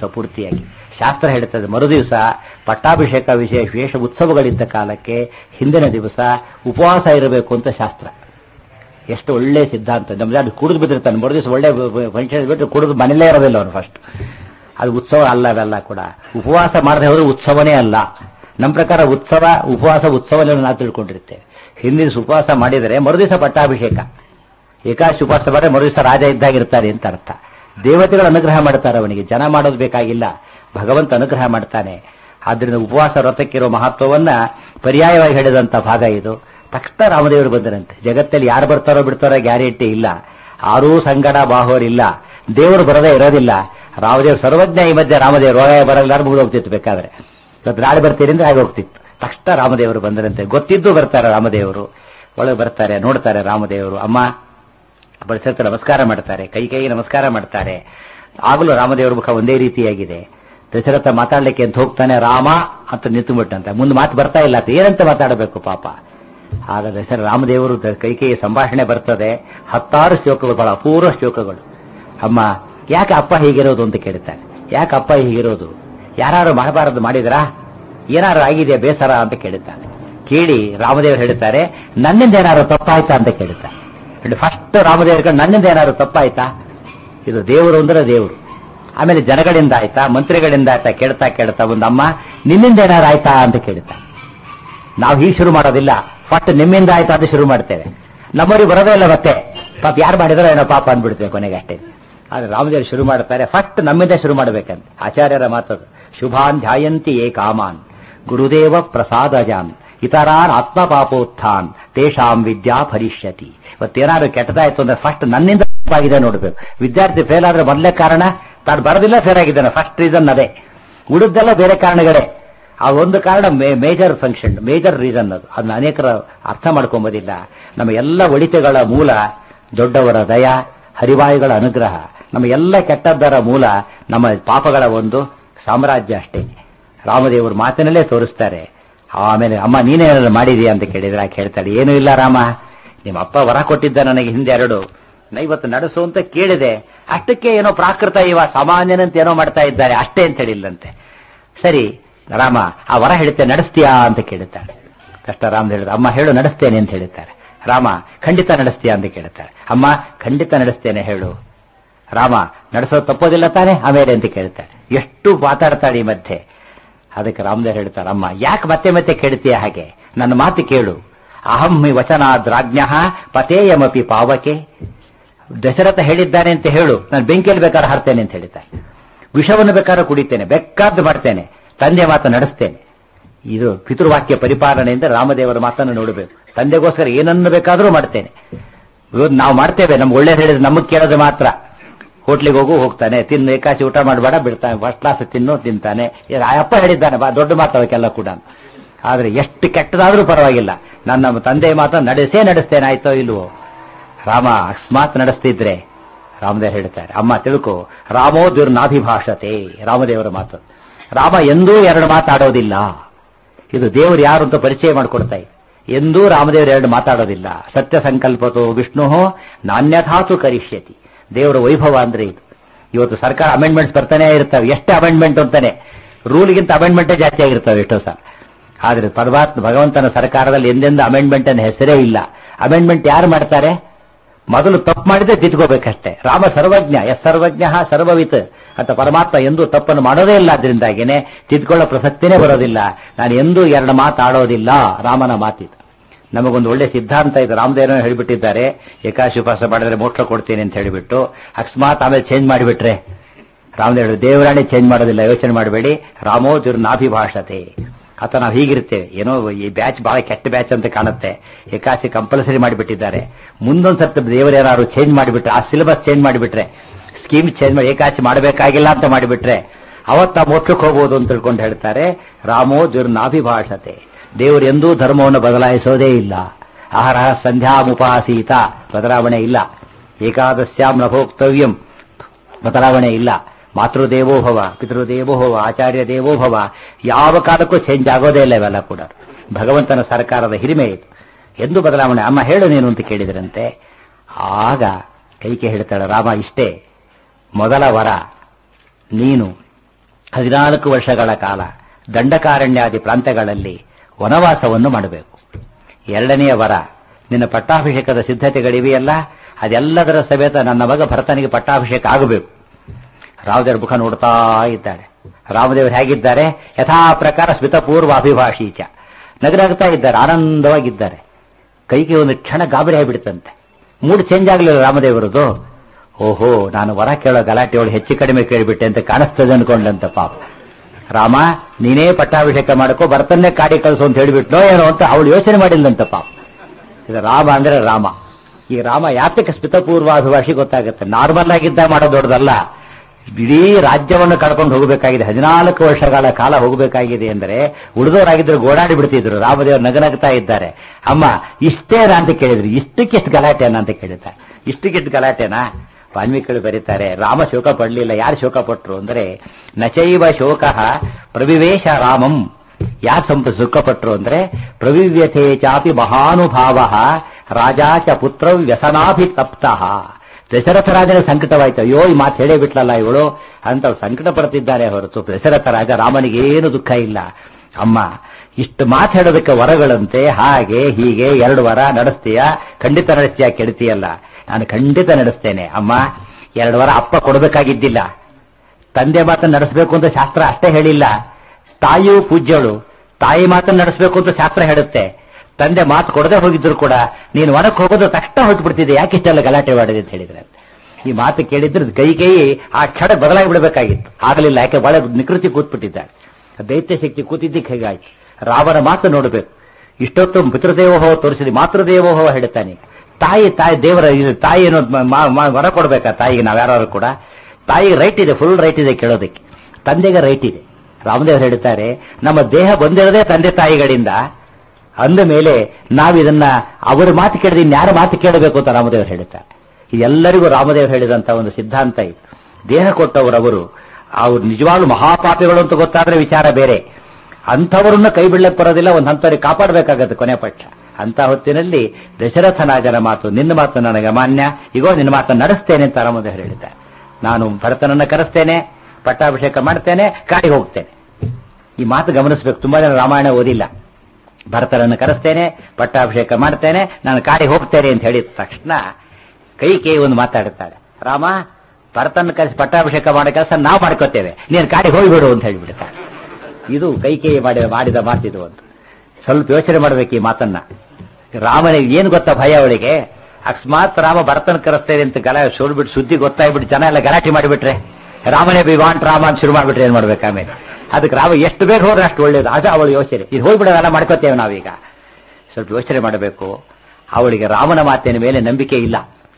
ದಿವಸ ಪೂರ್ತಿಯಾಗಿ ಶಾಸ್ತ್ರ ಹೇಳ್ತದೆ ಮರುದಿವಸ ಪಟ್ಟಾಭಿಷೇಕ ವಿಶೇಷ ವಿಶೇಷ ಉತ್ಸವಗಳಿದ್ದ ಕಾಲಕ್ಕೆ ಹಿಂದಿನ ದಿವಸ ಉಪವಾಸ ಇರಬೇಕು ಅಂತ ಶಾಸ್ತ್ರ ಎಷ್ಟು ಒಳ್ಳೆ ಸಿದ್ಧಾಂತ ನಮ್ದು ಕುಡಿದು ಬಿದ್ದಿರ್ತಾನೆ ಮರು ದಿವಸ ಒಳ್ಳೆ ಫಂಕ್ಷನ್ ಬಿಟ್ಟು ಕುಡಿದು ಮನೇಲೇ ಇರೋದಿಲ್ಲ ಅವನು ಫಸ್ಟ್ ಅದು ಉತ್ಸವ ಅಲ್ಲ ಅವೆಲ್ಲ ಕೂಡ ಉಪವಾಸ ಮಾಡದೆ ಹೋದ್ರೆ ಉತ್ಸವನೇ ಅಲ್ಲ ನಮ್ಮ ಪ್ರಕಾರ ಉತ್ಸವ ಉಪವಾಸ ಉತ್ಸವನೇ ನಾವು ತಿಳ್ಕೊಂಡಿರ್ತೇವೆ ಹಿಂದಿನ ದಿವಸ ಉಪವಾಸ ಮಾಡಿದರೆ ಮರುದಿವಸ ಪಟ್ಟಾಭಿಷೇಕ ಏಕಾಶಿ ಉಪವಾಸ ಮಾಡಿದ್ರೆ ಮರುದಿವಸ ರಾಜ ಇದ್ದಾಗಿರ್ತಾರೆ ಅಂತ ಅರ್ಥ ದೇವತೆಗಳು ಅನುಗ್ರಹ ಮಾಡ್ತಾರೆ ಅವನಿಗೆ ಜನ ಮಾಡೋದು ಬೇಕಾಗಿಲ್ಲ ಭಗವಂತ ಅನುಗ್ರಹ ಮಾಡ್ತಾನೆ ಆದ್ರಿಂದ ಉಪವಾಸ ವ್ರತಕ್ಕಿರೋ ಮಹತ್ವವನ್ನ ಪರ್ಯಾಯವಾಗಿ ಹೇಳಿದಂತ ಭಾಗ ಇದು ತಕ್ಷಣ ರಾಮದೇವರು ಬಂದರಂತೆ ಜಗತ್ತಲ್ಲಿ ಯಾರು ಬರ್ತಾರೋ ಬಿಡ್ತಾರೋ ಗ್ಯಾರಂಟಿ ಇಲ್ಲ ಆರೂ ಸಂಗಡ ಬಾಹೋರಿಲ್ಲ ದೇವರು ಬರದೇ ಇರೋದಿಲ್ಲ ರಾಮದೇವ್ ಸರ್ವಜ್ಞ ಈ ಮಧ್ಯೆ ರಾಮದೇವರು ಒಳಗೆ ಬರಲ್ಲ ಮುಗಿದು ಹೋಗ್ತಿತ್ತು ಬೇಕಾದ್ರೆ ಇವತ್ತು ನಾಳೆ ಬರ್ತೀರಿ ಅಂದ್ರೆ ಹಾಗೆ ಹೋಗ್ತಿತ್ತು ತಕ್ಷಣ ರಾಮದೇವರು ಬಂದರಂತೆ ಗೊತ್ತಿದ್ದು ಬರ್ತಾರೆ ರಾಮದೇವರು ಒಳಗೆ ಬರ್ತಾರೆ ನೋಡ್ತಾರೆ ರಾಮದೇವರು ಅಮ್ಮ ಬಳಸಕ್ಕೆ ನಮಸ್ಕಾರ ಮಾಡ್ತಾರೆ ಕೈ ಕೈ ನಮಸ್ಕಾರ ಮಾಡ್ತಾರೆ ಆಗಲೂ ರಾಮದೇವರ ಮುಖ ಒಂದೇ ರೀತಿಯಾಗಿದೆ ದಶರಥ ಮಾತಾಡ್ಲಿಕ್ಕೆ ಅಂತ ಹೋಗ್ತಾನೆ ರಾಮ ಅಂತ ನಿಂತುಬಿಟ್ಟಂತೆ ಮುಂದೆ ಮಾತು ಬರ್ತಾ ಇಲ್ಲ ಅಂತ ಏನಂತ ಮಾತಾಡಬೇಕು ಪಾಪ ಆಗ ದಶರ ರಾಮದೇವರು ದ- ಕೈ ಕೈ ಸಂಭಾಷಣೆ ಬರ್ತದೆ ಹತ್ತಾರು ಶ್ಲೋಕಗಳು ಬಹಳ ಅಪೂರ್ವ ಶ್ಲೋಕಗಳು ಅಮ್ಮ ಯಾಕೆ ಅಪ್ಪ ಹೀಗಿರೋದು ಅಂತ ಕೇಳ್ತಾನೆ ಯಾಕೆ ಅಪ್ಪ ಹೀಗಿರೋದು ಯಾರು ಮಾಡಬಾರದು ಮಾಡಿದ್ರಾ ಏನಾರು ಆಗಿದೆಯಾ ಬೇಸರ ಅಂತ ಕೇಳುತ್ತಾನೆ ಕೇಳಿ ರಾಮದೇವರು ಹೇಳ್ತಾರೆ ನನ್ನಿಂದ ಏನಾದ್ರು ತಪ್ಪಾಯ್ತಾ ಅಂತ ಕೇಳುತ್ತಾರೆ ಫಸ್ಟ್ ರಾಮದೇವರಿಗೆ ನನ್ನಿಂದ ಏನಾದ್ರು ತಪ್ಪಾಯ್ತಾ ಇದು ದೇವರು ಅಂದ್ರೆ ದೇವರು ಆಮೇಲೆ ಜನಗಳಿಂದ ಆಯ್ತಾ ಮಂತ್ರಿಗಳಿಂದ ಆಯ್ತಾ ಕೇಳ್ತಾ ಕೇಳ್ತಾ ಒಂದು ಅಮ್ಮ ನಿನ್ನಿಂದ ಏನಾರು ಆಯ್ತಾ ಅಂತ ಕೇಳ್ತಾ ನಾವು ಹೀಗೆ ಶುರು ಮಾಡೋದಿಲ್ಲ ಫಸ್ಟ್ ನಿಮ್ಮಿಂದ ಆಯ್ತಾ ಅಂತ ಶುರು ಮಾಡ್ತೇವೆ ನಮ್ಮವ್ರಿಗೆ ಬರೋದೇ ಇಲ್ಲ ಮತ್ತೆ ಪಾಪ ಯಾರು ಮಾಡಿದಾರೋ ಏನೋ ಪಾಪ ಅಂದ್ಬಿಡ್ತೇವೆ ಕೊನೆಗೆ ಅಷ್ಟೇ ಆದ್ರೆ ರಾಮದೇವರು ಶುರು ಮಾಡ್ತಾರೆ ಫಸ್ಟ್ ನಮ್ಮಿಂದ ಶುರು ಮಾಡಬೇಕಂತ ಆಚಾರ್ಯರ ಮಾತದು ಶುಭಾನ್ ಧ್ಯಾಯಂತಿ ಏ ಕಾಮಾನ್ ಗುರುದೇವ ಪ್ರಸಾದಜಾನ್ ಇತರಾನ್ ಆತ್ಮ ಪಾಪೋತ್ಥಾನ್ ತೇಷಾಂ ವಿದ್ಯಾ ಭರಿಷ್ಯತಿ ಇವತ್ತೇನಾದ್ರು ಕೆಟ್ಟದಾಯ್ತು ಅಂದ್ರೆ ಫಸ್ಟ್ ನನ್ನಿಂದ ತಪ್ಪಾಗಿದೆ ನೋಡ್ಬೇಕು ವಿದ್ಯಾರ್ಥಿ ಫೇಲ್ ಆದ್ರೆ ಮೊದಲೇ ಕಾರಣ ತಾನು ಬರದಿಲ್ಲ ಫೇಲ್ ಆಗಿದ್ದಾನೆ ಫಸ್ಟ್ ರೀಸನ್ ಅದೇ ಉಳಿದೆಲ್ಲ ಬೇರೆ ಕಾರಣಗಳೇ ಆ ಒಂದು ಕಾರಣ ಮೇಜರ್ ಫಂಕ್ಷನ್ ಮೇಜರ್ ರೀಸನ್ ಅದು ಅದನ್ನ ಅನೇಕರ ಅರ್ಥ ಮಾಡ್ಕೊಂಬೋದಿಲ್ಲ ನಮ್ಮ ಎಲ್ಲ ಒಳಿತೆಗಳ ಮೂಲ ದೊಡ್ಡವರ ದಯ ಹರಿವಾಯುಗಳ ಅನುಗ್ರಹ ನಮ್ಮ ಎಲ್ಲ ಕೆಟ್ಟದ್ದರ ಮೂಲ ನಮ್ಮ ಪಾಪಗಳ ಒಂದು ಸಾಮ್ರಾಜ್ಯ ಅಷ್ಟೇ ರಾಮದೇವರು ಮಾತಿನಲ್ಲೇ ತೋರಿಸ್ತಾರೆ ಆಮೇಲೆ ಅಮ್ಮ ನೀನೇನಾದ್ರು ಮಾಡಿದೀಯ ಅಂತ ಕೇಳಿದ್ರೆ ಆಕೆ ಹೇಳ್ತಾಳೆ ಏನೂ ಇಲ್ಲ ರಾಮ ನಿಮ್ಮ ಅಪ್ಪ ವರ ಕೊಟ್ಟಿದ್ದ ನನಗೆ ಹಿಂದೆ ಎರಡು ನಾ ಇವತ್ತು ನಡೆಸು ಅಂತ ಕೇಳಿದೆ ಅಷ್ಟಕ್ಕೆ ಏನೋ ಪ್ರಾಕೃತ ಇವ ಸಾಮಾನ್ಯನಂತ ಏನೋ ಮಾಡ್ತಾ ಇದ್ದಾರೆ ಅಷ್ಟೇ ಅಂತ ಹೇಳಿಲ್ಲಂತೆ ಸರಿ ರಾಮ ಆ ವರ ಹೇಳ್ತೆ ನಡೆಸ್ತೀಯಾ ಅಂತ ಕೇಳುತ್ತಾಳೆ ಕಷ್ಟ ರಾಮ ಹೇಳಿದ ಅಮ್ಮ ಹೇಳು ನಡೆಸ್ತೇನೆ ಅಂತ ಹೇಳುತ್ತಾರೆ ರಾಮ ಖಂಡಿತ ನಡೆಸ್ತೀಯಾ ಅಂತ ಕೇಳುತ್ತಾರೆ ಅಮ್ಮ ಖಂಡಿತ ನಡೆಸ್ತೇನೆ ಹೇಳು ರಾಮ ನಡೆಸೋದು ತಪ್ಪೋದಿಲ್ಲ ತಾನೆ ಆಮೇಲೆ ಅಂತ ಕೇಳ್ತಾಳೆ ಎಷ್ಟು ಮಾತಾಡ್ತಾಳೆ ಈ ಮಧ್ಯೆ ಅದಕ್ಕೆ ರಾಮದೇವ್ ಹೇಳ್ತಾರೆ ಅಮ್ಮ ಯಾಕೆ ಮತ್ತೆ ಮತ್ತೆ ಕೇಳ್ತೀಯ ಹಾಗೆ ನನ್ನ ಮಾತು ಕೇಳು ಅಹಂ ಹಿ ವಚನಾದ್ರಾಜ್ಞ ಪತೇಯಮಪಿ ಪಾವಕೆ ದಶರಥ ಹೇಳಿದ್ದಾನೆ ಅಂತ ಹೇಳು ನಾನು ಬೆಂಕಿಯಲ್ಲಿ ಬೇಕಾದ್ರೆ ಹಾರ್ತೇನೆ ಅಂತ ಹೇಳ್ತಾನೆ ವಿಷವನ್ನು ಬೇಕಾದ್ರೆ ಕುಡಿತೇನೆ ಬೇಕಾದ್ದು ಮಾಡ್ತೇನೆ ತಂದೆ ಮಾತು ನಡೆಸ್ತೇನೆ ಇದು ಪಿತೃವಾಕ್ಯ ಪರಿಪಾಲನೆಯಿಂದ ರಾಮದೇವರ ಮಾತನ್ನು ನೋಡಬೇಕು ತಂದೆಗೋಸ್ಕರ ಏನನ್ನು ಬೇಕಾದರೂ ಮಾಡ್ತೇನೆ ಇವತ್ತು ನಾವು ಮಾಡ್ತೇವೆ ನಮ್ಗೆ ಒಳ್ಳೇದು ಹೇಳಿದ್ರೆ ನಮಗೆ ಕೇಳೋದು ಮಾತ್ರ ಹೋಟ್ಲಿಗೆ ಹೋಗು ಹೋಗ್ತಾನೆ ತಿನ್ನು ಏಕಾಚಿ ಊಟ ಮಾಡಬೇಡ ಬಿಡ್ತಾನೆ ಫಸ್ಟ್ ಕ್ಲಾಸ್ ತಿನ್ನು ತಿಂತಾನೆ ಇದು ಆ ಅಪ್ಪ ಹೇಳಿದ್ದಾನೆ ಬಾ ದೊಡ್ಡ ಮಾತು ಅವಕ್ಕೆಲ್ಲ ಕೂಡ ಆದ್ರೆ ಎಷ್ಟು ಕೆಟ್ಟದಾದ್ರೂ ಪರವಾಗಿಲ್ಲ ನನ್ನ ತಂದೆ ಮಾತ ನಡೆಸೇ ನಡೆಸ್ತೇನೆ ಆಯ್ತೋ ಇಲ್ವೋ ರಾಮ ಅಕಸ್ಮಾತ್ ನಡೆಸ್ತಿದ್ರೆ ರಾಮದೇವ್ ಹೇಳ್ತಾರೆ ಅಮ್ಮ ತಿಳ್ಕೊ ರಾಮೋ ದುರ್ನಾಭಿಭಾಷತೆ ರಾಮದೇವರ ಮಾತು ರಾಮ ಎಂದೂ ಎರಡು ಮಾತಾಡೋದಿಲ್ಲ ಇದು ದೇವರು ಯಾರು ಅಂತ ಪರಿಚಯ ಮಾಡಿಕೊಡ್ತಾ ಇದೆ ಎಂದೂ ರಾಮದೇವರು ಎರಡು ಮಾತಾಡೋದಿಲ್ಲ ಸತ್ಯ ಸಂಕಲ್ಪತೋ ವಿಷ್ಣು ನಾಣ್ಯಥಾತು ಕರಿಷ್ಯತಿ ದೇವರ ವೈಭವ ಅಂದ್ರೆ ಇದು ಇವತ್ತು ಸರ್ಕಾರ ಅಮೆಂಡ್ಮೆಂಟ್ಸ್ ಬರ್ತಾನೆ ಇರ್ತವೆ ಎಷ್ಟು ಅಮೆಂಡ್ಮೆಂಟ್ ಅಂತಾನೆ ರೂಲ್ಗಿಂತ ಅಮೆಂಡ್ಮೆಂಟೇ ಜಾಸ್ತಿ ಆಗಿರ್ತವೆ ಎಷ್ಟೋ ಸಲ ಆದ್ರೆ ಪರಮಾತ್ಮ ಭಗವಂತನ ಸರ್ಕಾರದಲ್ಲಿ ಎಂದೆಂದು ಅಮೆಂಡ್ಮೆಂಟ್ ಅನ್ನ ಹೆಸರೇ ಇಲ್ಲ ಅಮೆಂಡ್ಮೆಂಟ್ ಯಾರು ಮಾಡ್ತಾರೆ ಮೊದಲು ತಪ್ಪು ಮಾಡಿದ್ರೆ ತಿದ್ಕೋಬೇಕಷ್ಟೇ ರಾಮ ಸರ್ವಜ್ಞ ಎಸ್ ಸರ್ವಜ್ಞ ಸರ್ವವಿತ್ ಅಂತ ಪರಮಾತ್ಮ ಎಂದೂ ತಪ್ಪನ್ನು ಮಾಡೋದೇ ಇಲ್ಲ ಅದರಿಂದಾಗಿನೇ ತಿದ್ಕೊಳ್ಳೋ ಪ್ರಸಕ್ತಿನೇ ಬರೋದಿಲ್ಲ ನಾನು ಎಂದೂ ಎರಡು ಮಾತಾಡೋದಿಲ್ಲ ರಾಮನ ಮಾತಿದು ನಮಗೊಂದು ಒಳ್ಳೆ ಸಿದ್ಧಾಂತ ಇದು ರಾಮದೇವನ ಹೇಳಿಬಿಟ್ಟಿದ್ದಾರೆ ಏಕಾಶಿ ಉಪವಾಸ ಮಾಡಿದ್ರೆ ಮೋಕ್ಷ ಕೊಡ್ತೀನಿ ಅಂತ ಹೇಳಿಬಿಟ್ಟು ಅಕಸ್ಮಾತ್ ಆಮೇಲೆ ಚೇಂಜ್ ಮಾಡಿಬಿಟ್ರೆ ರಾಮದೇವ್ ದೇವರಾಣಿ ಚೇಂಜ್ ಮಾಡೋದಿಲ್ಲ ಯೋಚನೆ ಮಾಡಬೇಡಿ ರಾಮೋ ದುರ್ನಾಭಿಭಾಷತೆ ಅಥವಾ ನಾವು ಹೀಗಿರ್ತೇವೆ ಏನೋ ಈ ಬ್ಯಾಚ್ ಬಹಳ ಕೆಟ್ಟ ಬ್ಯಾಚ್ ಅಂತ ಕಾಣುತ್ತೆ ಏಕಾಸಿ ಕಂಪಲ್ಸರಿ ಮಾಡಿಬಿಟ್ಟಿದ್ದಾರೆ ಮುಂದೊಂದ್ ಸರ್ತಿ ದೇವರೇನಾದ್ರು ಚೇಂಜ್ ಮಾಡಿಬಿಟ್ರೆ ಆ ಸಿಲೆಬಸ್ ಚೇಂಜ್ ಮಾಡಿಬಿಟ್ರೆ ಸ್ಕೀಮ್ ಚೇಂಜ್ ಮಾಡಿ ಏಕಾಚಿ ಮಾಡಬೇಕಾಗಿಲ್ಲ ಅಂತ ಮಾಡಿಬಿಟ್ರೆ ಅವತ್ತ ಮೋಕ್ಷಕ್ಕೆ ಹೋಗ್ಬೋದು ಅಂತ ತಿಳ್ಕೊಂಡು ಹೇಳ್ತಾರೆ ರಾಮೋ ದುರ್ನಾಭಿಭಾಷತೆ ದೇವರು ಎಂದೂ ಧರ್ಮವನ್ನು ಬದಲಾಯಿಸೋದೇ ಇಲ್ಲ ಆಹಾರ ಸಂಧ್ಯಾ ಮುಪಾಸೀತ ಬದಲಾವಣೆ ಇಲ್ಲ ಏಕಾದಶ್ಯಾಂ ನಭೋಕ್ತವ್ಯಂ ಬದಲಾವಣೆ ಇಲ್ಲ ಮಾತೃದೇವೋ ಭವ ಪಿತೃದೇವೋ ಭವ ಆಚಾರ್ಯ ದೇವೋ ಭವ ಯಾವ ಕಾಲಕ್ಕೂ ಚೇಂಜ್ ಆಗೋದೇ ಇಲ್ಲ ಇವೆಲ್ಲ ಕೂಡ ಭಗವಂತನ ಸರ್ಕಾರದ ಹಿರಿಮೆ ಇದು ಎಂದು ಬದಲಾವಣೆ ಅಮ್ಮ ಹೇಳು ನೀನು ಅಂತ ಕೇಳಿದ್ರಂತೆ ಆಗ ಕೈಕೆ ಹೇಳ್ತಾಳೆ ರಾಮ ಇಷ್ಟೇ ಮೊದಲ ವರ ನೀನು ಹದಿನಾಲ್ಕು ವರ್ಷಗಳ ಕಾಲ ದಂಡಕಾರಣ್ಯಾದಿ ಪ್ರಾಂತ್ಯಗಳಲ್ಲಿ ವನವಾಸವನ್ನು ಮಾಡಬೇಕು ಎರಡನೆಯ ವರ ನಿನ್ನ ಪಟ್ಟಾಭಿಷೇಕದ ಸಿದ್ಧತೆಗಳಿವೆಯಲ್ಲ ಅದೆಲ್ಲದರ ಸಮೇತ ನನ್ನ ಮಗ ಭರತನಿಗೆ ಪಟ್ಟಾಭಿಷೇಕ ಆಗಬೇಕು ರಾಮದೇವ್ರ ಮುಖ ನೋಡ್ತಾ ಇದ್ದಾರೆ ರಾಮದೇವರು ಹೇಗಿದ್ದಾರೆ ಯಥಾ ಪ್ರಕಾರ ಸ್ಮಿತಪೂರ್ವ ಅಭಿಭಾಷೀಚ ನಗರಾಗ್ತಾ ಇದ್ದಾರೆ ಆನಂದವಾಗಿದ್ದಾರೆ ಕೈಗೆ ಒಂದು ಕ್ಷಣ ಗಾಬರಿ ಆಗಿಬಿಡುತ್ತಂತೆ ಮೂಡ್ ಚೇಂಜ್ ಆಗಲಿಲ್ಲ ರಾಮದೇವರದು ಓಹೋ ನಾನು ವರ ಕೇಳೋ ಗಲಾಟೆ ಒಳಗೆ ಹೆಚ್ಚು ಕಡಿಮೆ ಕೇಳಿಬಿಟ್ಟೆ ಅಂತ ಕಾಣಿಸ್ತದೆ ಅನ್ಕೊಂಡಂತ ಪಾಪ ರಾಮ ನೀನೇ ಪಟ್ಟಾಭಿಷೇಕ ಮಾಡಕೋ ಭರತನ್ನೇ ಕಾಡಿ ಕಳಿಸು ಅಂತ ಹೇಳಿಬಿಟ್ನೋ ಏನೋ ಅಂತ ಅವಳು ಯೋಚನೆ ಮಾಡಿಲ್ಲಂತ ಪಾಪ ಇದು ರಾಮ ಅಂದ್ರೆ ರಾಮ ಈ ರಾಮ ಯಾತಕ್ಕೆ ಸ್ಮಿತಪೂರ್ವಾಭಿಭಾಷಿ ಗೊತ್ತಾಗುತ್ತೆ ನಾರ್ಮಲ್ ಆಗಿದ್ದ ಮಾಡೋದು ದೊಡ್ಡದಲ್ಲ ಇಡೀ ರಾಜ್ಯವನ್ನು ಕಳ್ಕೊಂಡು ಹೋಗಬೇಕಾಗಿದೆ ಹದಿನಾಲ್ಕು ವರ್ಷಗಳ ಕಾಲ ಹೋಗಬೇಕಾಗಿದೆ ಅಂದರೆ ಉಳಿದವರಾಗಿದ್ದರು ಗೋಡಾಡಿ ಬಿಡ್ತಿದ್ರು ರಾಮದೇವರು ನಗನಗ್ತಾ ಇದ್ದಾರೆ ಅಮ್ಮ ಇಷ್ಟೇನಾ ಅಂತ ಕೇಳಿದ್ರು ಇಷ್ಟಕ್ಕಿಷ್ಟು ಗಲಾಟೆನಾ ಅಂತ ಕೇಳಿದ್ದಾರೆ ಇಷ್ಟಕ್ಕಿಷ್ಟು ಗಲಾಟೆನಾ ವಾಲ್ಮೀಕಿಗಳು ಬರೀತಾರೆ ರಾಮ ಶೋಕ ಪಡಲಿಲ್ಲ ಯಾರು ಶೋಕ ಪಟ್ರು ಅಂದ್ರೆ ನಚೈವ ಶೋಕ ಪ್ರವಿವೇಶ ರಾಮಂ ಯಾರು ಸಂಪ ಸುಖಪಟ್ರು ಅಂದ್ರೆ ಪ್ರವಿವ್ಯಥೆ ಚಾಪಿ ಮಹಾನುಭಾವ ರಾಜಾ ಚ ಪುತ್ರ ವ್ಯಸನಾಭಿತಪ್ತ ದಶರಥ ರಾಜನ ಸಂಕಟವಾಯ್ತು ಅಯ್ಯೋ ಈ ಮಾತು ಹೇಳೇ ಬಿಟ್ಲಲ್ಲ ಇವಳು ಅಂತ ಅವ್ರು ಸಂಕಟ ಪಡ್ತಿದ್ದಾರೆ ಹೊರತು ದಶರಥ ರಾಜ ರಾಮನಿಗೆ ಏನು ದುಃಖ ಇಲ್ಲ ಅಮ್ಮ ಇಷ್ಟು ಮಾತು ಹೇಳೋದಕ್ಕೆ ವರಗಳಂತೆ ಹಾಗೆ ಹೀಗೆ ಎರಡು ವರ ನಡೆಸ್ತೀಯ ಖಂಡಿತ ನಡೆಸ್ತೀಯ ಕೆಡ್ತೀಯಲ್ಲ ನಾನು ಖಂಡಿತ ನಡೆಸ್ತೇನೆ ಅಮ್ಮ ಎರಡು ವರ ಅಪ್ಪ ಕೊಡಬೇಕಾಗಿದ್ದಿಲ್ಲ ತಂದೆ ಮಾತನ್ನು ನಡೆಸಬೇಕು ಅಂತ ಶಾಸ್ತ್ರ ಅಷ್ಟೇ ಹೇಳಿಲ್ಲ ತಾಯಿಯು ಪೂಜ್ಯಳು ತಾಯಿ ಮಾತನ್ನು ನಡೆಸಬೇಕು ಅಂತ ಶಾಸ್ತ್ರ ಹೇಳುತ್ತೆ ತಂದೆ ಮಾತು ಕೊಡದೆ ಹೋಗಿದ್ರು ಕೂಡ ನೀನು ವನಕ್ಕೆ ಹೋಗೋದು ತಕ್ಷಣ ಹೊತ್ತು ಬಿಡ್ತಿದ್ದೆ ಯಾಕೆ ಇಷ್ಟೆಲ್ಲ ಗಲಾಟೆ ಮಾಡಿದೆ ಅಂತ ಹೇಳಿದ್ರೆ ಈ ಮಾತು ಕೇಳಿದ್ರೆ ಕೈ ಕೈ ಆ ಕ್ಷಣ ಬದಲಾಗಿ ಬಿಡಬೇಕಾಗಿತ್ತು ಆಗಲಿಲ್ಲ ಯಾಕೆ ಬಹಳ ನಿಕೃತಿ ಕೂತ್ಬಿಟ್ಟಿದ್ದಾಳೆ ದೈತ್ಯ ಶಕ್ತಿ ಕೂತಿದ್ದಕ್ಕೆ ಹೇಗಾಯ್ತು ರಾವಣ ಮಾತು ನೋಡಬೇಕು ಇಷ್ಟೊತ್ತು ಪಿತೃದೇವೋಹೋ ತೋರಿಸಿದೆ ಮಾತೃದೇವೋಹೋ ಹೇಳ್ತಾನೆ ತಾಯಿ ತಾಯಿ ದೇವರ ಇದು ತಾಯಿ ಅನ್ನೋದು ಮ- ಮ- ವರ ಕೊಡ್ಬೇಕಾ ತಾಯಿಗೆ ನಾವು ಯಾರು ಕೂಡ ತಾಯಿಗೆ ರೈಟ್ ಇದೆ ಫುಲ್ ರೈಟ್ ಇದೆ ಕೇಳೋದಕ್ಕೆ ತಂದೆಗೆ ರೈಟ್ ಇದೆ ರಾಮದೇವರು ಹೇಳ್ತಾರೆ ನಮ್ಮ ದೇಹ ಬಂದಿರೋದೇ ತಂದೆ ತಾಯಿಗಳಿಂದ ಅಂದ ಮೇಲೆ ನಾವಿದನ್ನ ಅವರ ಮಾತು ಕೇಳಿದ ಇನ್ಯಾರ ಮಾತು ಕೇಳಬೇಕು ಅಂತ ರಾಮದೇವರು ಹೇಳ್ತಾರೆ ಇದೆಲ್ಲರಿಗೂ ರಾಮದೇವರು ಹೇಳಿದಂತ ಒಂದು ಸಿದ್ಧಾಂತ ಇತ್ತು ದೇಹ ಕೊಟ್ಟವರವರು ಅವ್ರು ನಿಜವಾಗ್ಲೂ ಮಹಾಪಾಪಿಗಳು ಅಂತ ಗೊತ್ತಾದ್ರೆ ವಿಚಾರ ಬೇರೆ ಅಂಥವರನ್ನ ಕೈ ಬಿಡ್ಲಕ್ಕೆ ಬರೋದಿಲ್ಲ ಒಂದು ಹಂತವರಿಗೆ ಕಾಪಾಡಬೇಕಾಗತ್ತೆ ಕೊನೆ ಪಕ್ಷ ಅಂತ ಹೊತ್ತಿನಲ್ಲಿ ದಶರಥನಾಜನ ಮಾತು ನಿನ್ನ ಮಾತು ನನಗೆ ಮಾನ್ಯ ಈಗೋ ನಿನ್ನ ಮಾತನ್ನು ನಡೆಸ್ತೇನೆ ಅಂತ ರಾಮದೇವರು ಹೇಳಿದ್ದಾರೆ ನಾನು ಭರತನನ್ನ ಕರೆಸ್ತೇನೆ ಪಟ್ಟಾಭಿಷೇಕ ಮಾಡ್ತೇನೆ ಕಾಡಿಗೆ ಹೋಗ್ತೇನೆ ಈ ಮಾತು ಗಮನಿಸಬೇಕು ತುಂಬಾ ಜನ ರಾಮಾಯಣ ಓದಿಲ್ಲ ಭರತನನ್ನು ಕರೆಸ್ತೇನೆ ಪಟ್ಟಾಭಿಷೇಕ ಮಾಡ್ತೇನೆ ನಾನು ಕಾಡಿಗೆ ಹೋಗ್ತೇನೆ ಅಂತ ಹೇಳಿದ ತಕ್ಷಣ ಕೈ ಕೈ ಒಂದು ಮಾತಾಡುತ್ತಾಳೆ ರಾಮ ಭರತನ ಕರೆಸಿ ಪಟ್ಟಾಭಿಷೇಕ ಮಾಡೋ ಕೆಲಸ ನಾವು ಮಾಡ್ಕೋತೇವೆ ನೀನು ಕಾಡಿಗೆ ಹೋಗಿಬಿಡು ಅಂತ ಹೇಳಿಬಿಡ್ತಾಳೆ ಇದು ಕೈ ಕೈ ಮಾಡಿ ಮಾಡಿದ ಮಾತಿದು ಅಂತ ಸ್ವಲ್ಪ ಯೋಚನೆ ಮಾಡಬೇಕು ಈ ಮಾತನ್ನ ರಾಮನಿಗೆ ಏನು ಗೊತ್ತಾ ಭಯ ಅವಳಿಗೆ ಅಕಸ್ಮಾತ್ ರಾಮ ಭರತನ ಕರೆಸ್ತೇನೆ ಅಂತ ಗಲ ಸೋಡ್ಬಿಟ್ಟು ಸುದ್ದಿ ಗೊತ್ತಾಗ್ಬಿಟ್ಟು ಜನ ಎಲ್ಲ ಗಲಾಟೆ ಮಾಡಿಬಿಟ್ರೆ ರಾಮನೇ ಬಿ ವಾಂಟ್ ರಾಮ ಅಂತ ಶುರು ಮಾಡ್ಬಿಟ್ರೆ ಏನ್ ಮಾಡ್ಬೇಕು ಆಮೇಲೆ ಅದಕ್ಕೆ ರಾಮ ಎಷ್ಟು ಬೇಗ ಹೋದ್ರೆ ಅಷ್ಟು ಒಳ್ಳೇದು ಅದು ಅವಳ ಯೋಚನೆ ಇದು ಹೋಗ್ಬಿಡೋದೆಲ್ಲ ಮಾಡ್ಕೋತೇವೆ ನಾವೀಗ ಸ್ವಲ್ಪ ಯೋಚನೆ ಮಾಡಬೇಕು ಅವಳಿಗೆ ರಾಮನ ಮಾತಿನ ಮೇಲೆ ನಂಬಿಕೆ ಇಲ್ಲ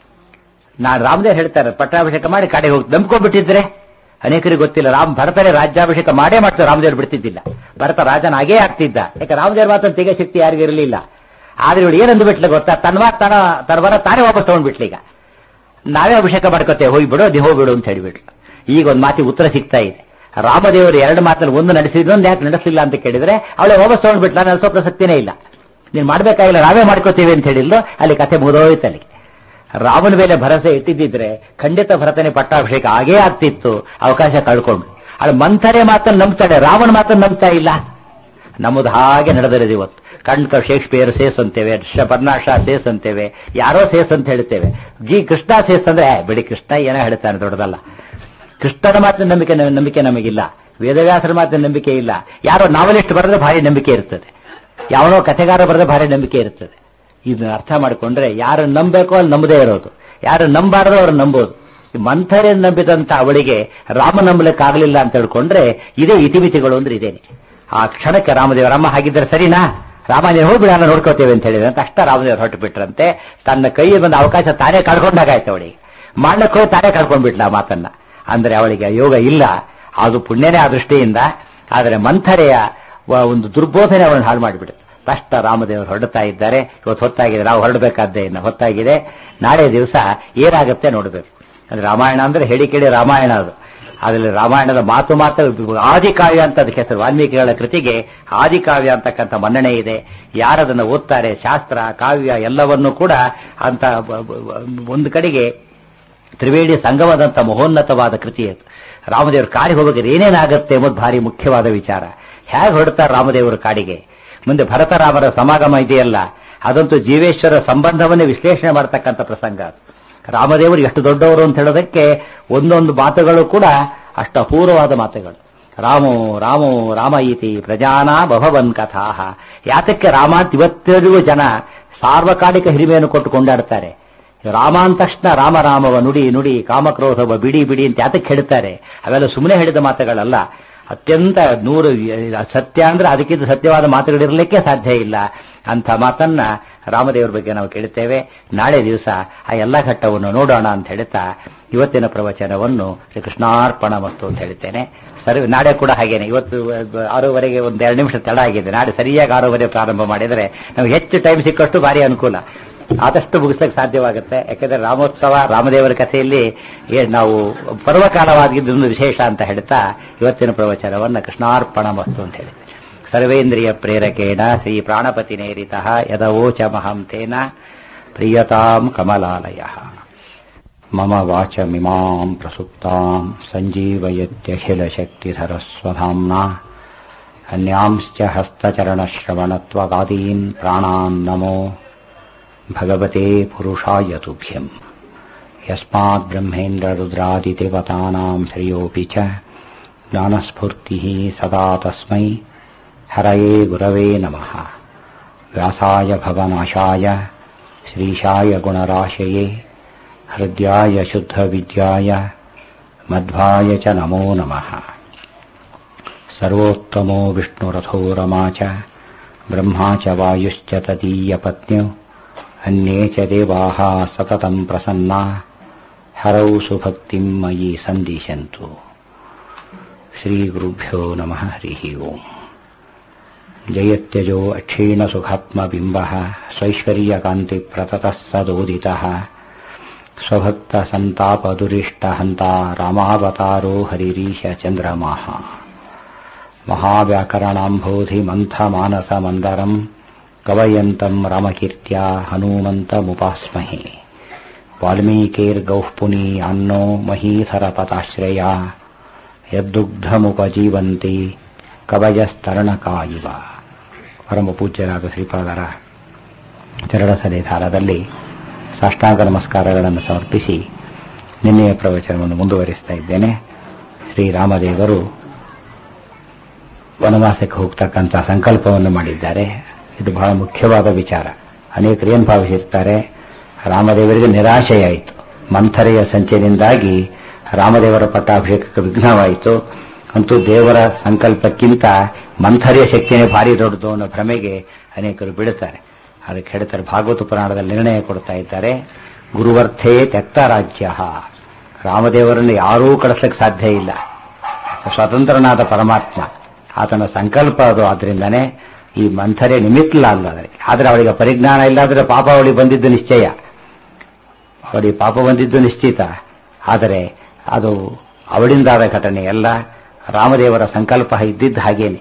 ನಾನು ರಾಮದೇವ್ ಹೇಳ್ತಾರೆ ಪಟ್ಟಾಭಿಷೇಕ ಮಾಡಿ ಕಾಡಿಗೆ ಹೋಗಿ ನಂಬ್ಕೊಂಡ್ಬಿಟ್ಟಿದ್ರೆ ಅನೇಕರಿಗೆ ಗೊತ್ತಿಲ್ಲ ರಾಮ್ ಭರತನೇ ರಾಜ್ಯಾಭಿಷೇಕ ಮಾಡೇ ಮಾಡ್ತಾರೆ ರಾಮದೇವ್ರು ಬಿಡ್ತಿದ್ದಿಲ್ಲ ಭರತ ರಾಜನಾಗೇ ಆಗ್ತಿದ್ದ ಯಾಕೆ ರಾಮದೇವ್ರ ಮಾತನ್ನು ತೆಗೆ ಶಕ್ತಿ ಯಾರಿಗೂ ಇರಲಿಲ್ಲ ಆದ್ರೆ ಇವಳು ಏನಂದು ಬಿಟ್ಲ ಗೊತ್ತಾ ತನ್ನ ಮಾತು ತನ್ನ ತನ್ನ ವರ ತಾನೇ ವಾಪಸ್ ತಗೊಂಡ್ಬಿಟ್ಲು ಈಗ ನಾವೇ ಅಭಿಷೇಕ ಮಾಡ್ಕೋತೇವೆ ಹೋಗ್ಬಿಡು ನೀವು ಹೋಗ್ಬಿಡು ಅಂತ ಹೇಳಿಬಿಟ್ಲು ಈಗ ಒಂದು ಮಾತಿಗೆ ಉತ್ತರ ಸಿಗ್ತಾ ಇದೆ ರಾಮದೇವರು ಎರಡು ಮಾತಲ್ಲಿ ಒಂದು ನಡೆಸಿದ್ರು ಒಂದು ಯಾಕೆ ನಡೆಸಲಿಲ್ಲ ಅಂತ ಕೇಳಿದ್ರೆ ಅವಳೇ ವಾಪಸ್ ತಗೊಂಡ್ಬಿಟ್ಲ ನಡೆಸೋ ಪ್ರಸಕ್ತಿನೇ ಇಲ್ಲ ನೀನು ಮಾಡ್ಬೇಕಾಗಿಲ್ಲ ನಾವೇ ಮಾಡ್ಕೋತೀವಿ ಅಂತ ಹೇಳಿದ್ಲು ಅಲ್ಲಿ ಕಥೆ ಮುಗಿದೋಯ್ತು ಅಲ್ಲಿ ರಾಮನ ಮೇಲೆ ಭರವಸೆ ಇಟ್ಟಿದ್ದಿದ್ರೆ ಖಂಡಿತ ಭರತನೇ ಪಟ್ಟಾಭಿಷೇಕ ಆಗೇ ಆಗ್ತಿತ್ತು ಅವಕಾಶ ಕಳ್ಕೊಂಡು ಅದು ಮಂಥರೆ ಮಾತನ್ನು ನಂಬ್ತಾಳೆ ರಾಮನ ಮಾತನ್ನು ನಂಬ್ತಾ ಇಲ್ಲ ನಮ್ಮದು ಹಾಗೆ ನಡೆದಿರೋದು ಇವತ್ತು ಕಣ್ಕ ಶೇಕ್ಸ್ಪಿಯರ್ ಸೇಸ್ ಅಂತೇವೆ ಶ ಪರ್ನಾಶ ಸೇಸ್ ಅಂತೇವೆ ಯಾರೋ ಸೇಸ್ ಅಂತ ಹೇಳ್ತೇವೆ ಜಿ ಕೃಷ್ಣ ಸೇಸ್ ಅಂದ್ರೆ ಏ, ಬಿಡಿ ಕೃಷ್ಣ ಏನೋ ಹೇಳ್ತಾನೆ ದೊಡ್ಡದಲ್ಲ ಕೃಷ್ಣನ ಮಾತಿನ ನಂಬಿಕೆ ನಂಬಿಕೆ ನಮಗಿಲ್ಲ ವೇದವ್ಯಾಸರ ಮಾತಿನ ನಂಬಿಕೆ ಇಲ್ಲ ಯಾರೋ ನಾವಲಿಸ್ಟ್ ಬರೆದ್ರೆ ಭಾರಿ ನಂಬಿಕೆ ಇರ್ತದೆ ಯಾವನೋ ಕಥೆಗಾರ ಬರೆದ್ರೆ ಭಾರಿ ನಂಬಿಕೆ ಇರ್ತದೆ ಇದನ್ನ ಅರ್ಥ ಮಾಡಿಕೊಂಡ್ರೆ ಯಾರು ನಂಬಬೇಕೋ ಅಲ್ಲಿ ನಂಬದೇ ಇರೋದು ಯಾರು ನಂಬಾರ್ದೋ ಅವ್ರು ನಂಬೋದು ಈ ಮಂಥರೆ ನಂಬಿದಂತ ಅವಳಿಗೆ ರಾಮ ನಂಬಲಿಕ್ಕಾಗಲಿಲ್ಲ ಅಂತ ಹೇಳ್ಕೊಂಡ್ರೆ ಇದೇ ಇತಿಮಿತಿಗಳು ಅಂದ್ರೆ ಇದೇನೆ ಆ ಕ್ಷಣಕ್ಕೆ ರಾಮದೇವ ಅಮ್ಮ ಹಾಗಿದ್ರೆ ಸರಿನಾ ರಾಮ ನೀನು ಹೋಗ್ಬಿಡ ನಾನು ನೋಡ್ಕೋತೇವೆ ಅಂತ ಹೇಳಿದ್ರೆ ಅಂತ ಅಷ್ಟ ರಾಮದೇವರು ಹೊರಟು ಬಿಟ್ರಂತೆ ತನ್ನ ಕೈಯಲ್ಲಿ ಬಂದ ಅವಕಾಶ ತಾನೇ ಕಳ್ಕೊಂಡಾಗಾಯ್ತು ಅವಳಿಗೆ ಮಾಡಕ್ಕೆ ಹೋಗಿ ತಾನೇ ಕಳ್ಕೊಂಡ್ಬಿಟ್ಲ ಆ ಮಾತನ್ನ ಅಂದ್ರೆ ಅವಳಿಗೆ ಯೋಗ ಇಲ್ಲ ಅದು ಪುಣ್ಯನೇ ಆ ದೃಷ್ಟಿಯಿಂದ ಆದರೆ ಮಂಥರೆಯ ವ- ಒಂದು ದುರ್ಬೋಧನೆ ಅವಳನ್ನು ಹಾಳು ಮಾಡಿಬಿಡುತ್ತೆ ತಷ್ಟ ರಾಮದೇವರು ಹೊರಡ್ತಾ ಇದ್ದಾರೆ ಇವತ್ತು ಹೊತ್ತಾಗಿದೆ ನಾವು ಹೊರಡಬೇಕಾದ್ದೇ ಇನ್ನು ಹೊತ್ತಾಗಿದೆ ನಾಳೆ ದಿವಸ ಏನಾಗುತ್ತೆ ನೋಡಬೇಕು ಅಂದ್ರೆ ರಾಮಾಯಣ ಅಂದ್ರೆ ಹೇಳಿ ಕೇಳಿ ರಾಮಾಯಣ ಅದು ಅದರಲ್ಲಿ ರಾಮಾಯಣದ ಮಾತು ಮಾತು ಆದಿಕಾವ್ಯ ಅಂತ ಅದಕ್ಕೆ ಹೆಸರು ವಾಲ್ಮೀಕಿಗಳ ಕೃತಿಗೆ ಆದಿಕಾವ್ಯ ಅಂತಕ್ಕಂಥ ಮನ್ನಣೆ ಇದೆ ಯಾರದನ್ನು ಓದ್ತಾರೆ ಶಾಸ್ತ್ರ ಕಾವ್ಯ ಎಲ್ಲವನ್ನೂ ಕೂಡ ಅಂತ ಬ- ಬ- ಬ- ಒಂದು ಕಡೆಗೆ ತ್ರಿವೇಣಿ ಸಂಗಮದಂತ ಮಹೋನ್ನತವಾದ ಕೃತಿ ಅದು ರಾಮದೇವರು ಕಾಡಿಗೆ ಹೋಗಬೇಕಾದ್ರೆ ಏನೇನಾಗುತ್ತೆ ಎಂಬುದು ಭಾರಿ ಮುಖ್ಯವಾದ ವಿಚಾರ ಹೇಗೆ ಹೊರಡ್ತಾರೆ ರಾಮದೇವರು ಕಾಡಿಗೆ ಮುಂದೆ ಭರತರಾಮರ ಸಮಾಗಮ ಇದೆಯಲ್ಲ ಅದಂತೂ ಜೀವೇಶ್ವರ ಸಂಬಂಧವನ್ನೇ ವಿಶ್ಲೇಷಣೆ ಮಾಡ್ತಕ್ಕಂಥ ಪ್ರಸಂಗ ಅದು ರಾಮದೇವರು ಎಷ್ಟು ದೊಡ್ಡವರು ಅಂತ ಹೇಳೋದಕ್ಕೆ ಒಂದೊಂದು ಮಾತುಗಳು ಕೂಡ ಅಷ್ಟು ಅಪೂರ್ವವಾದ ಮಾತುಗಳು ರಾಮೋ ರಾಮೋ ರಾಮ ಇತಿ ಪ್ರಜಾನ ಬಭವನ್ ಕಥಾ ಯಾತಕ್ಕೆ ರಾಮ ಅಂತ ಇವತ್ತಿಗೂ ಜನ ಸಾರ್ವಕಾಲಿಕ ಹಿರಿಮೆಯನ್ನು ಕೊಟ್ಟು ಕೊಂಡಾಡ್ತಾರೆ ರಾಮ ಅಂದ ತಕ್ಷಣ ರಾಮ ರಾಮವ ನುಡಿ ನುಡಿ ಕಾಮಕ್ರೋಧವ ಬಿಡಿ ಬಿಡಿ ಅಂತ ಯಾತಕ್ಕೆ ಹೇಳ್ತಾರೆ ಅವೆಲ್ಲ ಸುಮ್ಮನೆ ಹೇಳಿದ ಮಾತುಗಳಲ್ಲ ಅತ್ಯಂತ ನೂರು ಸತ್ಯ ಅಂದ್ರೆ ಅದಕ್ಕಿಂತ ಸತ್ಯವಾದ ಮಾತುಗಳಿರಲಿಕ್ಕೆ ಸಾಧ್ಯ ಇಲ್ಲ ಅಂಥ ಮಾತನ್ನ ರಾಮದೇವರ ಬಗ್ಗೆ ನಾವು ಕೇಳುತ್ತೇವೆ ನಾಳೆ ದಿವಸ ಆ ಎಲ್ಲ ಘಟ್ಟವನ್ನು ನೋಡೋಣ ಅಂತ ಹೇಳ್ತಾ ಇವತ್ತಿನ ಪ್ರವಚನವನ್ನು ಶ್ರೀ ಕೃಷ್ಣಾರ್ಪಣ ಮಸ್ತು ಅಂತ ಹೇಳ್ತೇನೆ ಸರಿ ನಾಳೆ ಕೂಡ ಹಾಗೇನೆ ಇವತ್ತು ಆರೂವರೆಗೆ ಒಂದು ಎರಡು ನಿಮಿಷ ತಡ ಆಗಿದೆ ನಾಳೆ ಸರಿಯಾಗಿ ಆರೂವರೆ ಪ್ರಾರಂಭ ಮಾಡಿದರೆ ನಮ್ಗೆ ಹೆಚ್ಚು ಟೈಮ್ ಸಿಕ್ಕಷ್ಟು ಭಾರಿ ಅನುಕೂಲ ಆದಷ್ಟು ಮುಗಿಸ್ಲಿಕ್ಕೆ ಸಾಧ್ಯವಾಗುತ್ತೆ ಯಾಕಂದ್ರೆ ರಾಮೋತ್ಸವ ರಾಮದೇವರ ಕಥೆಯಲ್ಲಿ ಏ- ನಾವು ಪರ್ವಕಾಲವಾಗಿದ್ದೊಂದು ವಿಶೇಷ ಅಂತ ಹೇಳ್ತಾ ಇವತ್ತಿನ ಪ್ರವಚನವನ್ನು ಕೃಷ್ಣಾರ್ಪಣ ಮಸ್ತು ಅಂತ ಹೇಳಿ ಸರ್ವೇಂದ್ರಿಯ ಪ್ರೇರಕೇಣ ಶ್ರೀ ಪ್ರಾಣಪತಿ ನೇರಿತ ಯದವೋಚ ಮಹಂ ತೇನ ಪ್ರಿಯತಾಂ ಕಮಲಾಲಯ ಮಮ ವಾಚಮಿಮಾಂ ಪ್ರಸುಪ್ತಾಂ ಸಂಜೀವಯತ್ಯಖಿಲಶಕ್ತಿಧರಸ್ವಧಾಮ್ನಾ ಅನ್ಯಾಂಶ್ಚ ಹಸ್ತಚರಣಶ್ರವಣತ್ವಗಾದೀನ್ ಪ್ರಾಣಾನ್ ನಮೋ ಭಗವತೆ ಪುರುಷಾಯ ತುಭ್ಯಂ ಯಸ್ಮಾತ್ ಬ್ರಹ್ಮೇಂದ್ರರುದ್ರಾದಿದೇವತಾನಾಂ ಶ್ರೇಯೋಪಿ ಚ ಜ್ಞಾನಸ್ಫೂರ್ತಿಃ ಸದಾ ತಸ್ಮೈ ಹರಯೇ ಗುರವೇ ನಮಃ ವ್ಯಾಸಾಯ ಭವನಾಶಾಯ ಶ್ರೀಶಾಯ ಗುಣರಾಶಯೇ ಹೃದಯಾಯ ಶುದ್ಧವಿದ್ಯಾಯ ಮಧ್ವಾಯ ಚ ನಮೋ ನಮಃ ಸರ್ವೋತ್ತಮೋ ವಿಷ್ಣುರಥೋ रमा च ब्रह्मा च वायुश्च तदीयपत्न्यौ अन्ये च देवाः सततं प्रसन्ना हरौ सुभक्तिं मयि सन्दिशन्तु श्रीगुरुभ्यो नमः हरिः ओम् जयत्यजो अक्षीणसुखात्मबिम्बः स्वैश्वर्यकान्तिप्रततः सदोदितः स्वभक्तसन्तापदुरिष्टहन्ता रामावतारो हरिरीशचन्द्रमाः महाव्याकरणाम्भोधिमन्थमानसमन्दरम् कवयन्तम् रामकीर्त्या हनूमन्तमुपास्महे वाल्मीकिर्गौः पुनीयान्नो महीधरपताश्रया ಯದ್ದುಗ್ಧಮುಪಜೀವಂತಿ ಕವಯಸ್ತರಣಕ ಇವ ಪರಮ ಪೂಜ್ಯರಾದ ಶ್ರೀಪಾದರ ಚರಣ ಸನ್ನಿಧಾನದಲ್ಲಿ ಸಾಷ್ಟಾಂಗ ನಮಸ್ಕಾರಗಳನ್ನು ಸಮರ್ಪಿಸಿ ನಿನ್ನೆಯ ಪ್ರವಚನವನ್ನು ಮುಂದುವರಿಸ್ತಾ ಇದ್ದೇನೆ ಶ್ರೀರಾಮದೇವರು ವನವಾಸಕ್ಕೆ ಹೋಗ್ತಕ್ಕಂಥ ಸಂಕಲ್ಪವನ್ನು ಮಾಡಿದ್ದಾರೆ ಇದು ಬಹಳ ಮುಖ್ಯವಾದ ವಿಚಾರ ಅನೇಕರು ಏನು ಭಾವಿಸಿರ್ತಾರೆ ರಾಮದೇವರಿಗೆ ನಿರಾಶೆಯಾಯಿತು ಮಂಥರೆಯ ಸಂಚೆಯಿಂದಾಗಿ ರಾಮದೇವರ ಪಟ್ಟಾಭಿಷೇಕಕ್ಕೆ ವಿಘ್ನವಾಯಿತು ಅಂತೂ ದೇವರ ಸಂಕಲ್ಪಕ್ಕಿಂತ ಮಂಥರೆಯ ಶಕ್ತಿನೇ ಭಾರಿ ದೊಡ್ಡದು ಅನ್ನೋ ಭ್ರಮೆಗೆ ಅನೇಕರು ಬಿಡುತ್ತಾರೆ ಅದಕ್ಕೆ ಹೇಳ್ತಾರೆ ಭಾಗವತ ಪುರಾಣದಲ್ಲಿ ನಿರ್ಣಯ ಕೊಡ್ತಾ ಇದ್ದಾರೆ ಗುರುವರ್ಥೇ ತ್ಯಕ್ತ ರಾಜ್ಯ ರಾಮದೇವರನ್ನು ಯಾರೂ ಕಳಿಸ್ಲಿಕ್ಕೆ ಸಾಧ್ಯ ಇಲ್ಲ ಸ್ವತಂತ್ರನಾದ ಪರಮಾತ್ಮ ಆತನ ಸಂಕಲ್ಪ ಅದು ಆದ್ರಿಂದಾನೇ ಈ ಮಂಥರೆ ನಿಮಿತ್ತಲ ಅಲ್ಲ ಅದಕ್ಕೆ ಆದರೆ ಅವಳಿಗೆ ಪರಿಜ್ಞಾನ ಇಲ್ಲಾದ್ರೆ ಪಾಪ ಅವಳಿಗೆ ಬಂದಿದ್ದು ನಿಶ್ಚಯ ಅವಳಿಗೆ ಪಾಪ ಬಂದಿದ್ದು ನಿಶ್ಚಿತ ಆದರೆ ಅದು ಅವಳಿಂದಾದ ಘಟನೆ ಅಲ್ಲ ರಾಮದೇವರ ಸಂಕಲ್ಪ ಇದ್ದಿದ್ದು ಹಾಗೇನೆ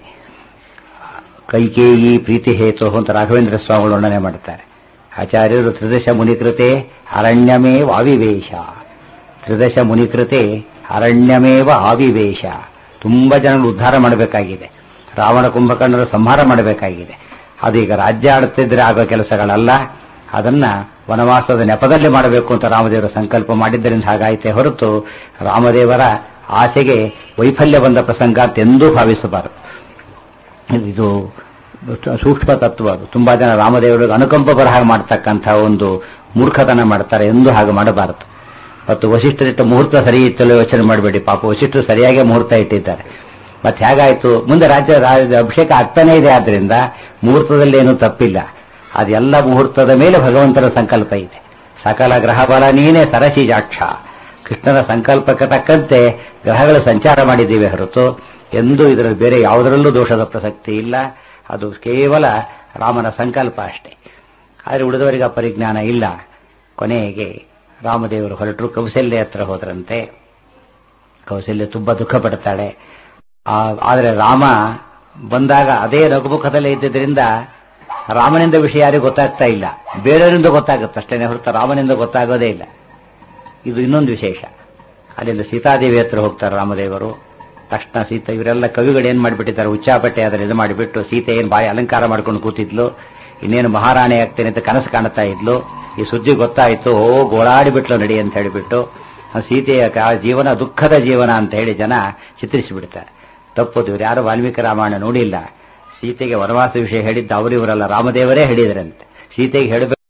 ಕೈಕೇಯಿ ಪ್ರೀತಿ ಹೇತು ಅಂತ ರಾಘವೇಂದ್ರ ಸ್ವಾಮಿಗಳು ವರ್ಣನೆ ಮಾಡುತ್ತಾರೆ ಆಚಾರ್ಯರು ತ್ರಿದಶ ಮುನಿಕೃತೆ ಅರಣ್ಯಮೇವ ಆವಿವೇಶ ತ್ರಿದಶ ಮುನಿಕೃತೆ ಅರಣ್ಯಮೇವ ಆವಿವೇಶ ತುಂಬಾ ಜನ ಉದ್ಧಾರ ಮಾಡಬೇಕಾಗಿದೆ ರಾವಣ ಕುಂಭಕರ್ಣರ ಸಂಹಾರ ಮಾಡಬೇಕಾಗಿದೆ ಅದು ಈಗ ರಾಜ್ಯ ಆಡುತ್ತಿದ್ರೆ ಆಗೋ ಕೆಲಸಗಳಲ್ಲ ಅದನ್ನ ವನವಾಸದ ನೆಪದಲ್ಲಿ ಮಾಡಬೇಕು ಅಂತ ರಾಮದೇವರ ಸಂಕಲ್ಪ ಮಾಡಿದ್ದರಿಂದ ಹಾಗಾಯಿತೆ ಹೊರತು ರಾಮದೇವರ ಆಸೆಗೆ ವೈಫಲ್ಯ ಬಂದ ಪ್ರಸಂಗ ಅಂತ ಎಂದೂ ಭಾವಿಸಬಾರದು ಇದು ಸೂಕ್ಷ್ಮ ತತ್ವ ಅದು ತುಂಬಾ ಜನ ರಾಮದೇವರಿಗೆ ಅನುಕಂಪ ಬರಹ ಮಾಡ್ತಕ್ಕಂಥ ಒಂದು ಮೂರ್ಖತನ ಮಾಡ್ತಾರೆ ಎಂದು ಹಾಗೆ ಮಾಡಬಾರದು ಮತ್ತು ವಶಿಷ್ಠರಿಟ್ಟ ಮುಹೂರ್ತ ಸರಿ ಇತ್ತಲ್ಲೋ ಯೋಚನೆ ಮಾಡಬೇಡಿ ಪಾಪ ವಶಿಷ್ಠರು ಸರಿಯಾಗಿ ಮುಹೂರ್ತ ಇಟ್ಟಿದ್ದಾರೆ ಮತ್ತೆ ಹೇಗಾಯ್ತು ಮುಂದೆ ರಾಜ್ಯ ರಾಜ್ಯ ಅಭಿಷೇಕ ಆಗ್ತಾನೇ ಇದೆ ಆದ್ರಿಂದ ಮುಹೂರ್ತದಲ್ಲಿ ಏನು ತಪ್ಪಿಲ್ಲ ಅದೆಲ್ಲ ಮುಹೂರ್ತದ ಮೇಲೆ ಭಗವಂತನ ಸಂಕಲ್ಪ ಇದೆ ಸಕಲ ಗ್ರಹ ಬಲ ನೀನೇ ಸರಸಿಜಾಕ್ಷ ಕೃಷ್ಣನ ಸಂಕಲ್ಪಕ್ಕೆ ತಕ್ಕಂತೆ ಗ್ರಹಗಳು ಸಂಚಾರ ಮಾಡಿದ್ದೀವಿ ಹೊರತು ಎಂದೂ ಇದರಲ್ಲಿ ಬೇರೆ ಯಾವುದರಲ್ಲೂ ದೋಷದ ಪ್ರಸಕ್ತಿ ಇಲ್ಲ ಅದು ಕೇವಲ ರಾಮನ ಸಂಕಲ್ಪ ಅಷ್ಟೇ ಆದರೆ ಉಳಿದವರಿಗೆ ಆ ಪರಿಜ್ಞಾನ ಇಲ್ಲ ಕೊನೆಗೆ ರಾಮದೇವರು ಹೊರಟರು ಕೌಸಲ್ಯ ಹತ್ರ ಹೋದ್ರಂತೆ ಕೌಸಲ್ಯ ತುಂಬಾ ದುಃಖ ಪಡ್ತಾಳೆ ಆ- ಆದರೆ ರಾಮ ಬಂದಾಗ ಅದೇ ರಘುಮುಖದಲ್ಲೇ ಇದ್ದಿದ್ದರಿಂದ ರಾಮನಿಂದ ವಿಷಯ ಯಾರಿಗೂ ಗೊತ್ತಾಗ್ತಾ ಇಲ್ಲ ಬೇರೆಯವರಿಂದ ಗೊತ್ತಾಗುತ್ತೆ ಅಷ್ಟೇನೆ ಹೊರತು ರಾಮನಿಂದ ಗೊತ್ತಾಗೋದೇ ಇಲ್ಲ ಇದು ಇನ್ನೊಂದು ವಿಶೇಷ ಅಲ್ಲಿಂದ ಸೀತಾದೇವಿ ಹತ್ರ ಹೋಗ್ತಾರೆ ರಾಮದೇವರು ತಕ್ಷಣ ಸೀತೆ ಇವರೆಲ್ಲ ಕವಿಗಳು ಏನ್ ಮಾಡಿಬಿಟ್ಟಿದ್ದಾರೆ ಉಚ್ಚಾಪಟ್ಟೆ ಅದರ ಇದು ಮಾಡಿಬಿಟ್ಟು ಸೀತೆ ಏನ್ ಬಾಯಿ ಅಲಂಕಾರ ಮಾಡ್ಕೊಂಡು ಕೂತಿದ್ಲು ಇನ್ನೇನು ಮಹಾರಾಣಿ ಆಗ್ತೇನೆ ಅಂತ ಕನಸು ಕಾಣ್ತಾ ಇದ್ಲು ಈ ಸುದ್ದಿ ಗೊತ್ತಾಯ್ತು ಓ ಗೋಳಾಡಿಬಿಟ್ಲು ನಡಿ ಅಂತ ಹೇಳಿಬಿಟ್ಟು ಆ ಸೀತೆಯ ಕ- ಜೀವನ ದುಃಖದ ಜೀವನ ಅಂತ ಹೇಳಿ ಜನ ಚಿತ್ರಿಸಿಬಿಡ್ತಾರೆ ತಪ್ಪದು ಇವ್ರು ಯಾರು ವಾಲ್ಮೀಕಿ ರಾಮಾಯಣ ನೋಡಿಲ್ಲ ಸೀತೆಗೆ ವನವಾಸ ವಿಷಯ ಹೇಳಿದ್ದ ಅವರು ಇವರಲ್ಲ ರಾಮದೇವರೇ ಹೇಳಿದ್ರಂತೆ ಸೀತೆಗೆ ಹೇಳಬೇಕು